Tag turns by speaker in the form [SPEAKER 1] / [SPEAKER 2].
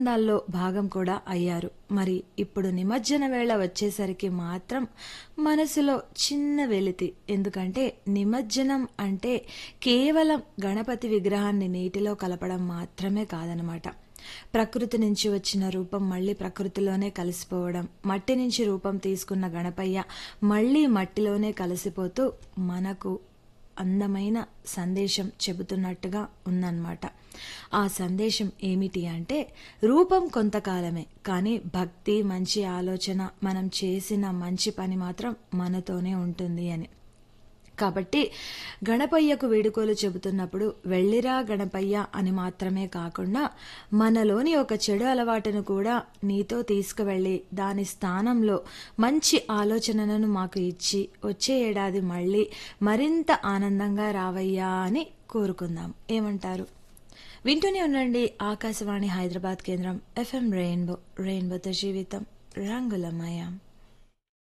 [SPEAKER 1] దాల్లో భాగం కూడా అయ్యారు మరి ఇప్పుడు నిమజ్జన వేళ వచ్చేసరికి మాత్రం మనసులో చిన్న వెలితి ఎందుకంటే నిమజ్జనం అంటే కేవలం గణపతి విగ్రహాన్ని నీటిలో కలపడం మాత్రమే కాదనమాట ప్రకృతి నుంచి వచ్చిన రూపం మళ్ళీ ప్రకృతిలోనే కలిసిపోవడం మట్టి నుంచి రూపం తీసుకున్న గణపయ్య మళ్ళీ మట్టిలోనే కలిసిపోతూ మనకు అందమైన సందేశం చెబుతున్నట్టుగా ఉందన్నమాట ఆ సందేశం ఏమిటి అంటే రూపం కొంతకాలమే కానీ భక్తి మంచి ఆలోచన మనం చేసిన మంచి పని మాత్రం మనతోనే ఉంటుంది అని కాబట్టి గణపయ్యకు వేడుకోలు చెబుతున్నప్పుడు వెళ్ళిరా గణపయ్య అని మాత్రమే కాకుండా మనలోని ఒక చెడు అలవాటును కూడా నీతో తీసుకువెళ్ళి దాని స్థానంలో మంచి ఆలోచనలను మాకు ఇచ్చి వచ్చే ఏడాది మళ్ళీ మరింత ఆనందంగా రావయ్యా అని కోరుకుందాం ఏమంటారు వింటూనే ఉండండి ఆకాశవాణి హైదరాబాద్ కేంద్రం ఎఫ్ఎం రెయిన్బో రెయిన్బోతో జీవితం రంగులమయం